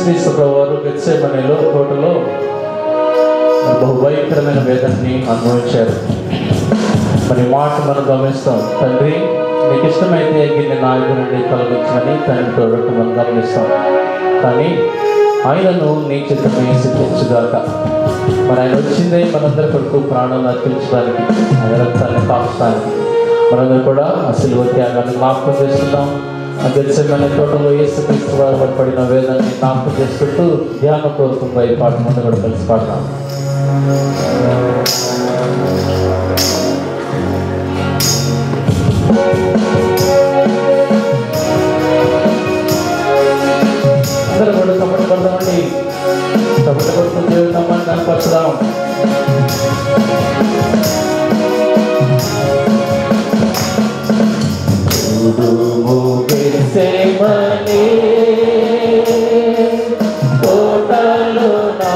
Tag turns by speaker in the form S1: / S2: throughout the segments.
S1: యేసుక్రీస్తు ప్రభువారు గెత్సేమనేలో తోటలో బహు భయంకరమైన వేదనని అనుభవించారు మరి ఈ మాట మనం గమనిస్తాం తండ్రి నీకు ఇష్టమైతే గిన్నె నాయకు నుండి తొలగించమని తండ్రితో రొట్టు మనం గమనిస్తాం కానీ ఆయనను నీ చిత్తమే సిద్ధించుగాక మరి ఆయన వచ్చిందే మనందరి కొరకు ప్రాణాలను అర్పించడానికి ఆయన రక్తాన్ని కాపడానికి మనందరూ కూడా ఆ సిలువ త్యాగాన్ని జ్ఞాపకం చేసుకుందాం ఆ గెలిచిన తోటలో ఏసు క్రీస్తు వారు పడిన వేదాన్ని జ్ఞాపకం చేసుకుంటూ ధ్యానపూర్వకంగా ఈ పాట ముందు కూడా కలిసి పాడదాం అందరూ కూడా కప్పటి పడదామండి కప్పటి పడుతుంది దేవుతామని కనపరచుదాం తోటలో నా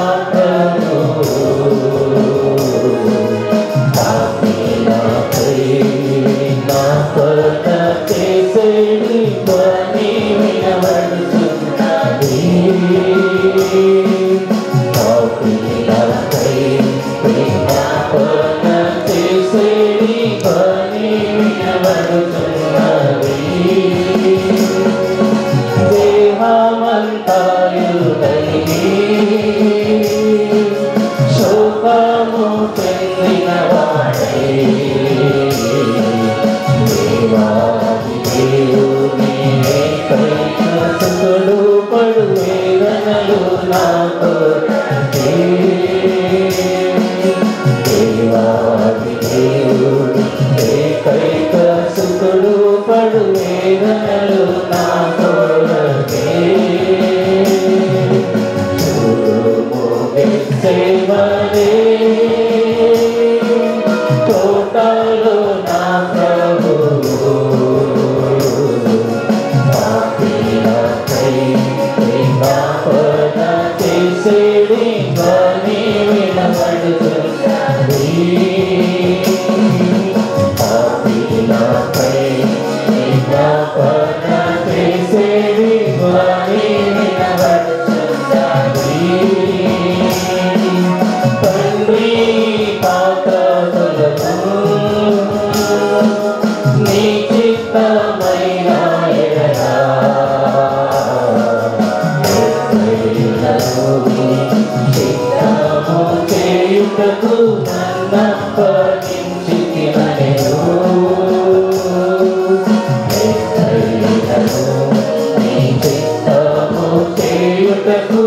S1: శోకము చెందిన వాడే దేవాది దేవుని కైకసుడు పడు వేదనలు నాకు దేవాది దేవుని కైకసుడు పడు వేదనలు నాకు సేవనే తోటలో నా ప్రభు పాపిలపై ప్రేమాపద చేసేడి ధ్వని వినబడుతుంది పాపిలపై ప్రేమాపద చేసేడి ధ్వని వినబడుతుంది తండ్రి పాత్రలకు నీ చిత్తమైన ఎడలా చిత్తము చేయుటకు నన్నప్పగించితినెను. నీ చిత్తము చేయుటకు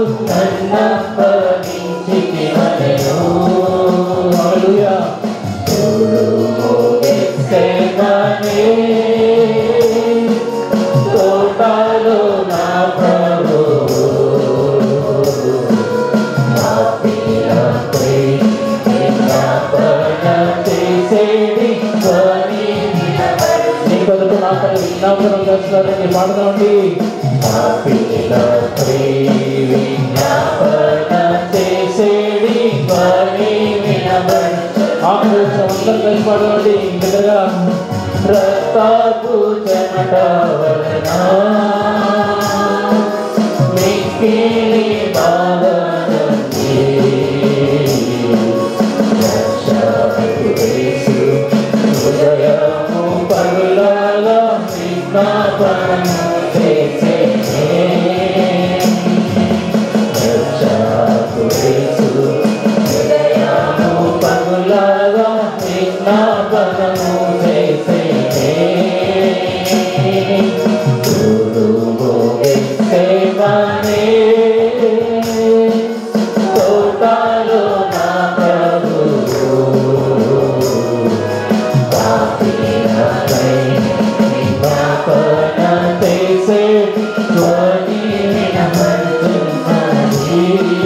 S1: నన్నప్పగించితినెను. హల్లెలూయా. చూడుము గెత్సేమనే, తోటలో నా ప్రభువు పాపిలపై విజ్ఞాపన చేసేడి ధ్వని నీ కొరకు నా పై విజ్ఞాపనం చేస్తున్నారని పాడదామండి పాపిలపై విజ్ఞాపన చేసేడి ధ్వని వినబడి ఆకృష్ణ అందరం కలిసి పాడదామండి దగ్గరగా రక్తపు చెమట వలన మిక్కిలి బాధనుంది. రక్షకుడేసు హృదయము పగులాగా విజ్ఞాపనము చేసేనే. రక్షకుడేసు హృదయము పగులాగా విజ్ఞాపనము చేసేనే. చూడుము గెత్సేమనే, తోటలో నా ప్రభువు. పాపిలపై విజ్ఞాపన చేసే ధ్వని వినబడుతున్నది.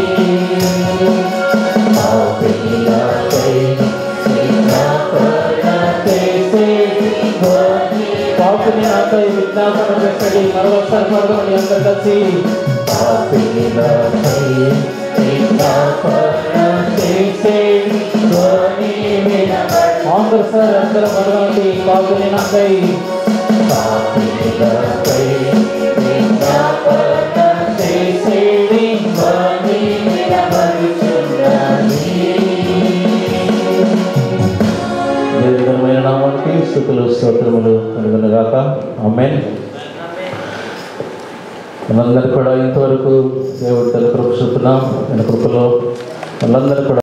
S1: పాపిలపై విజ్ఞాపన చేసే ధ్వని పాపిని నాపై విజ్ఞాపన పెట్టండి మరొకసారి పడదామండి అందరు కలిసి పాపిలపై విజ్ఞాపన చేసే ధ్వని వినబడు అందరు సార్ అందరూ పడదామండి పాపిని నాపై పాపిలపై విజ్ఞాపన చేసేడి స్తోత్రములు కలుగునుగాక ఆమెన్ మనందరూ కూడా ఇంతవరకు దేవుడు తన కృప చూపున్నాం ఆయన కృపలో మనందరూ కూడా